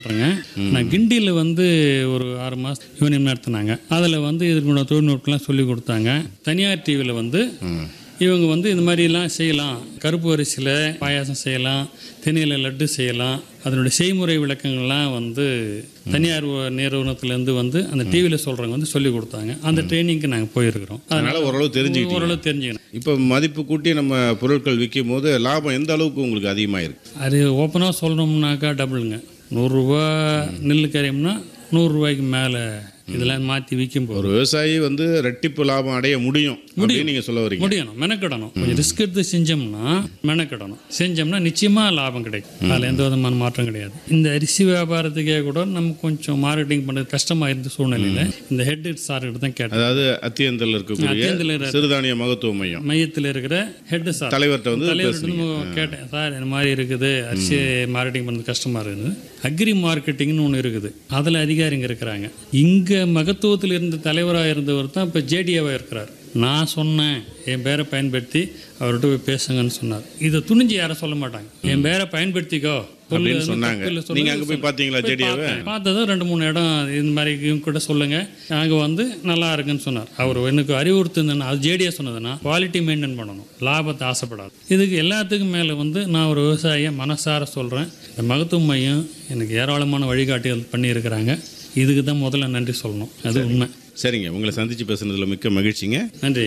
பண்ணுறேங்க நான் கிண்டியில் வந்து ஒரு ஆறு மாதம் யூனியன் நடத்தினாங்க அதில் வந்து இதுக்குள்ள தொழில்நுட்பம்லாம் சொல்லி கொடுத்தாங்க தனியார் டிவியில் வந்து இவங்க வந்து இந்த மாதிரிலாம் செய்யலாம் கருப்பு அரிசியில் பாயாசம் செய்யலாம் தென்னையில் லட்டு செய்யலாம் அதனுடைய செய்முறை விளக்கங்கள்லாம் வந்து தனியார் ஒ- நிறுவனத்துலேருந்து வந்து அந்த டிவியில் சொல்கிறவங்க வந்து சொல்லி கொடுத்தாங்க அந்த ட்ரைனிங்க்கு நாங்கள் போயிருக்கிறோம் அதனால ஓரளவு தெரிஞ்சுக்கிட்டீங்க ஓரளவு தெரிஞ்சுக்கணும் இப்போ மதிப்பு கூட்டி நம்ம பொருட்கள் விற்கும் போது லாபம் எந்த அளவுக்கு உங்களுக்கு அதிகமாக இருக்கு அது ஓப்பனாக சொல்லணும்னாக்கா டபுளுங்க நூறுரூவா நெல் கரையம்னா நூறுரூவாய்க்கு மேலே இதெல்லாம் மாற்றி விற்கும்போது ஒரு விவசாயி வந்து ரெட்டிப்பு லாபம் அடைய முடியும் அப்படின்னு நீங்க சொல்ல வரீங்க முடியணும் மெனக்கிடணும் கொஞ்சம் ரிஸ்க் எடுத்து செஞ்சோம்னா மெனக்கிடணும் செஞ்சோம்னா நிச்சயமா லாபம் கிடைக்கும் அதில் எந்த விதமான மாற்றம் கிடையாது இந்த அரிசி வியாபாரத்துக்கே கூட நம்ம கொஞ்சம் மார்க்கெட்டிங் பண்ணுறது கஷ்டமா இருந்த சூழ்நிலையில இந்த ஹெட் சார் கிட்ட தான் கேட்டேன் அதாவது அத்தியந்தல் இருக்கக்கூடிய அத்தியந்தில் இருக்கிற சிறுதானிய மகத்துவ மையம் மையத்தில் இருக்கிற ஹெட் சார் தலைவர்கிட்ட வந்து தலைவர்கிட்ட வந்து கேட்டேன் சார் இந்த மாதிரி இருக்குது அரிசி மார்க்கெட்டிங் பண்ணுறது கஷ்டமாக இருக்குது அக்ரி மார்க்கெட்டிங்னு ஒன்று இருக்குது அதில் அதிகாரிங்க இருக்கிறாங்க இங்கே மகத்துவத்தில் இருந்த தலைவராக இருந்தவர் தான் இப்போ ஜேடிஏவாக இருக்கிறார் நான் சொன்னேன் என் பேரை பயன்படுத்தி அவர்கிட்ட போய் பேசுங்கன்னு சொன்னார் இதை துணிஞ்சு யாரும் சொல்ல மாட்டாங்க என் பேரை பயன்படுத்திக்கோ சொல்லு, அப்படின்னு வந்து சொன்னாங்க. தப்பு இல்லை, சொல்லு, நீங்க அங்க போய் சொல்லு. பார்த்தீங்களா போய் ஜேடிஏவை? பார்த்தேன். பார்த்ததும் ரெண்டு மூணு இடம் இந்த மாதிரி இவங்க கூட சொல்லுங்க நாங்க வந்து நல்லா இருக்குன்னு சொன்னார் அவர் எனக்கு அறிவுறுத்துனா அது ஜேடியா சொன்னதுன்னா குவாலிட்டி மெயின்டைன் பண்ணணும் லாபத்தை ஆசைப்படாது இதுக்கு எல்லாத்துக்கும் மேலே வந்து நான் ஒரு விவசாயியை மனசார சொல்கிறேன் இந்த மகத்துவ மையம் எனக்கு ஏராளமான வழிகாட்டிகள் பண்ணியிருக்கிறாங்க இதுக்கு தான் முதல்ல நன்றி சொல்லணும் அது உண்மை சரிங்க உங்களை சந்திச்சு பேசுனதுல மிக்க மகிழ்ச்சிங்க நன்றி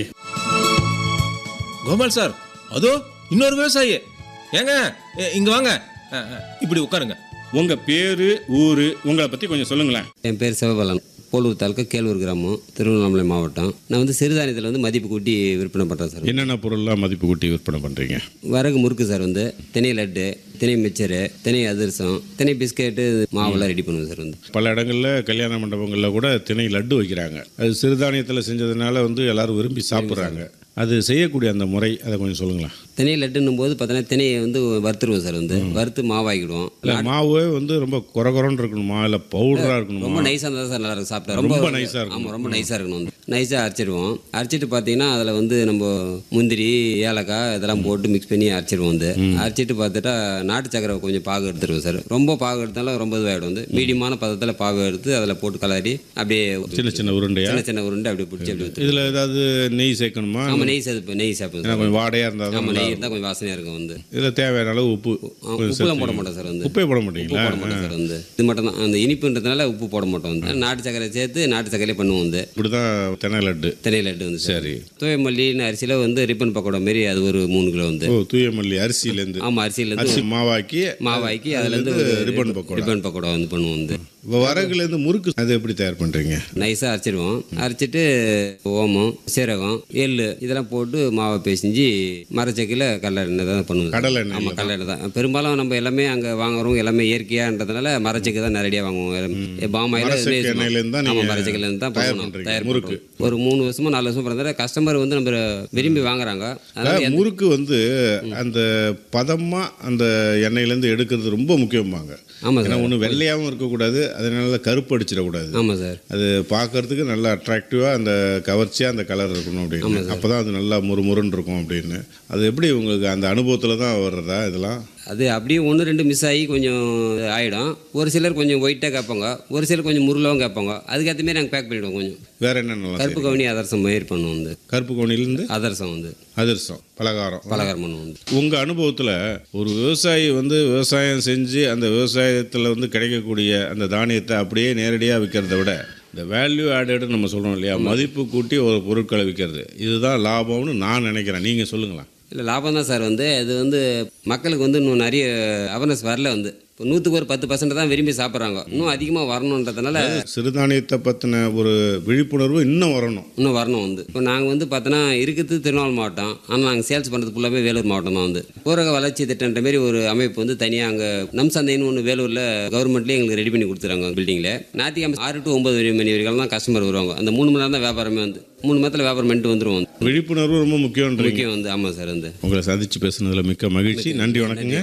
கோபால் சார் அதோ இன்னொரு விவசாயி ஏங்க எ- இங்க வாங்க அ, அ, இப்படி உட்காருங்க உங்க பேரு ஊரு உங்களை பத்தி கொஞ்சம் சொல்லுங்களேன் என் பேர் சிவபாலன் போலூர் தாலுக்கா கேளூர் கிராமம் திருவண்ணாமலை மாவட்டம் நான் வந்து சிறுதானியத்தில் வந்து மதிப்பு கூட்டி விற்பனை பண்ணுறேன் சார் என்னென்ன பொருள்லாம் மதிப்பு கூட்டி விற்பனை பண்றீங்க வரகு முறுக்கு சார் வந்து தினை லட்டு தினை மிச்சரு தினை அதிரசம் தினை பிஸ்கெட்டு மாவெல்லாம் ரெடி பண்ணுவேன் சார் வந்து பல இடங்கள்ல கல்யாண மண்டபங்களில் கூட திணை லட்டு வைக்கிறாங்க அது சிறுதானியத்தில் செஞ்சதுனால வந்து எல்லாரும் விரும்பி சாப்பிட்றாங்க அது செய்யக்கூடிய அந்த முறை அதை கொஞ்சம் சொல்லுங்களேன் தினை லட்டுன்னும் போது பார்த்தீங்கன்னா தினையை வந்து வறுத்துருவோம் சார் வந்து வறுத்து மாவாக்கிடுவோம் இல்லை மாவு வந்து ரொம்ப குறை குறைன்னு இருக்கணுமா இல்லை பவுடராக இருக்கணுமா ரொம்ப நைஸாக இருந்தால் சார் நல்லா இருக்கும் சாப்பிட்டா ரொம்ப ரொம்ப nice ஆ இருக்கணும். ஆமாம் ரொம்ப நைஸாக இருக்கணும் வந்து நைஸாக அரைச்சிடுவோம் அரைச்சிட்டு பார்த்தீங்கன்னா அதில் வந்து நம்ம முந்திரி ஏலக்காய் இதெல்லாம் போட்டு மிக்ஸ் பண்ணி அரைச்சிடுவோம் வந்து அரைச்சிட்டு பார்த்துட்டா நாட்டு சக்கரை கொஞ்சம் பாகு எடுத்துருவோம் சார் ரொம்ப பாகு எடுத்தாலும் ரொம்ப இதுவாகிடும் வந்து மீடியமான பதத்தில் பாகு எடுத்து அதில் போட்டு கலரி அப்படியே சின்ன சின்ன உருண்டையா சின்ன சின்ன உருண்டை அப்படியே பிடிச்சி அப்படி ஊத்து. இதில் ஏதாவது நெய் சேர்க்கணுமா ஆமாம் நெய் சேர்த்து நெய் சாப்பிடுவோம் ஏன்னா சார் கொஞ்சம் வாடையாக இருந்தால் ஆமாம் தான் நெய் இருந்தால் கொஞ்சம் வாசனையாக இருக்கும் வந்து இதில் தேவையான அளவு உப்பு ஆ, உப்புலாம் போட மாட்டோம் சார் வந்து உப்பே போட உப்பு மாட்டீங்களா போட மாட்டோம் சார் வந்து இது மட்டும் தான் அந்த இனிப்புன்றதுனால உப்பு போட மாட்டோம் வந்து நாட்டு சக்கரை சேர்த்து நாட்டு சக்கரையே பண்ணுவோம் வந்து இப்படி தான் தென்னை லட்டு தினை லட்டு வந்து சார் சரி தூய மல்லின்னு அரிசியில் வந்து ரிப்பன் பக்கோடா மாரி அது ஒரு மூணு கிலோ வந்து ஓ தூய மல்லி அரிசியிலேருந்து ஆமாம் அரிசியிலேருந்து அரிசி மாவாக்கி மாவாக்கி அதுலேருந்து அதுலேருந்து ஒரு ரிப்பன் பக்கோடா ரிப்பன் பக்கோடா வந்து பண்ணுவோம் வந்து இப்போ வரகுலேருந்து முறுக்கு அது எப்படி தயார் பண்ணுறீங்க நைஸாக அரைச்சிடுவோம் அரைச்சிட்டு ஓமம் சீரகம் எள்ளு இதெல்லாம் போட்டு மாவை பேசிஞ்சு மரச்சக்கில் கடலை எண்ணெய் தான் பண்ணுவோம் கடலை எண்ணெய் ஆமாம் கடலை எண்ணெய் தான் பெரும்பாலும் நம்ம எல்லாமே அங்கே வாங்குறோம் எல்லாமே இயற்கையான்றதுனால மரச்சக்கு தான் நேரடியாக வாங்குவோம் பாமாயில் மரச்செக்கு எண்ணெயிலேருந்து தான் ஆமாம் நீங்க மரச்சக்கிலேருந்து தான் தயார் பண்ணுவோம். பண்றீங்க, தயார் முறுக்கு. பண்ணுறோம். ஒரு மூணு வருஷமா நாலு வருஷம் பிறந்தால கஸ்டமர் வந்து நம்ம விரும்பி வாங்குறாங்க அதனால அதாவது முறுக்கு வந்து அந்த பதமாக அந்த எண்ணெயிலேருந்து எடுக்கிறது ரொம்ப முக்கியமாங்க ஆமாம் ஏன்னா சார் ஒன்று வெள்ளையாகவும் இருக்கக்கூடாது அதனால கருப்பு அடிச்சிடக்கூடாது ஆமாம் சார் அது பார்க்கறதுக்கு நல்லா அட்ராக்டிவாக அந்த கவர்ச்சியாக அந்த கலர் இருக்கணும் அப்படின்னு அப்போ தான் அது நல்லா முறுமுறுன்னு இருக்கும் அப்படின்னு அது எப்படி உங்களுக்கு அந்த அனுபவத்தில் தான் வர்றதா இதெல்லாம் அது அப்படியே ஒன்று ரெண்டு மிஸ் ஆகி கொஞ்சம் ஆகிடும் ஒரு சிலர் கொஞ்சம் ஒயிட்டாக கேட்பாங்க ஒரு சிலர் கொஞ்சம் முருளாவும் கேட்பாங்க அதுக்கேற்ற மாதிரி நாங்கள் பேக் பண்ணிவிடுவோம் கொஞ்சம் வேற என்னென்னலாம் கருப்பு செய்றீங்க? கவுனி அதரசம் பயிர் பண்ணுவோம் வந்து கருப்பு கோணிலேருந்து அதரசம் வந்து அதிரசம் பலகாரம் பலகாரம் பண்ணுவோம் வந்து உங்கள் அனுபவத்தில் ஒரு விவசாயி வந்து விவசாயம் செஞ்சு அந்த விவசாயத்தில் வந்து கிடைக்கக்கூடிய அந்த தானியத்தை அப்படியே நேரடியாக விற்கிறத விட இந்த வேல்யூ ஆடட்னு நம்ம சொல்கிறோம் இல்லையா மதிப்பு கூட்டி ஒரு பொருட்களை விற்கிறது இதுதான் லாபம்னு நான் நினைக்கிறேன் நீங்கள் சொல்லுங்களேன் இல்லை லாபம் தான் சார் வந்து இது வந்து மக்களுக்கு வந்து இன்னும் நிறைய அவேர்னஸ் வரல வந்து இப்போ நூற்றுக்கு ஒரு பத்து பர்சன்ட் தான் விரும்பி சாப்பிட்றாங்க இன்னும் அதிகமாக வரணுன்றதுனால சிறுதானியத்தை பற்றின ஒரு விழிப்புணர்வு இன்னும் வரணும் இன்னும் வரணும் வந்து இப்போ நாங்கள் வந்து பார்த்தோன்னா இருக்குது திருவண்ணாமலை மாவட்டம் ஆனால் நாங்கள் சேல்ஸ் பண்ணுறது ஃபுல்லாகவே வேலூர் மாவட்டம் தான் வந்து ஊரக வளர்ச்சி திட்டன்ற மாதிரி ஒரு அமைப்பு வந்து தனியாக அங்கே நம் சந்தைன்னு ஒன்று வேலூரில் கவர்மெண்ட்லேயே எங்களுக்கு ரெடி பண்ணி கொடுத்துறாங்க பில்டிங்கில் ஞாயிற்றுக்கிழமை ஆறு டு ஒம்பது மணி வரைக்கும் தான் கஸ்டமர் வருவாங்க அந்த மூணு மணி நேரம் தான் வியாபாரமே வந்து மூணு மணி வியாபாரம் பண்ணிட்டு வந்துருவோம் வந்து விழிப்புணர்வு ரொம்ப முக்கியன்றீங்க முக்கியம் வந்து ஆமாம் சார் வந்து உங்களை சந்திச்சு பேசுனதுல மிக்க மகிழ்ச்சி நன்றி வணக்கங்க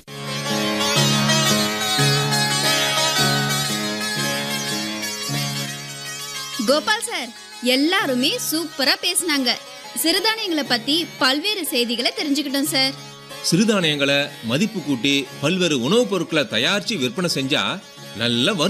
கோபால் சார் எல்லாருமே சூப்பரா பேசுனாங்க சிறுதானியங்களை பத்தி பல்வேறு செய்திகளை தெரிஞ்சுக்கிட்டோம் சார் சிறுதானியங்களை மதிப்பு கூட்டி பல்வேறு உணவுப் பொருட்களை தயாரித்து விற்பனை செஞ்சா நல்ல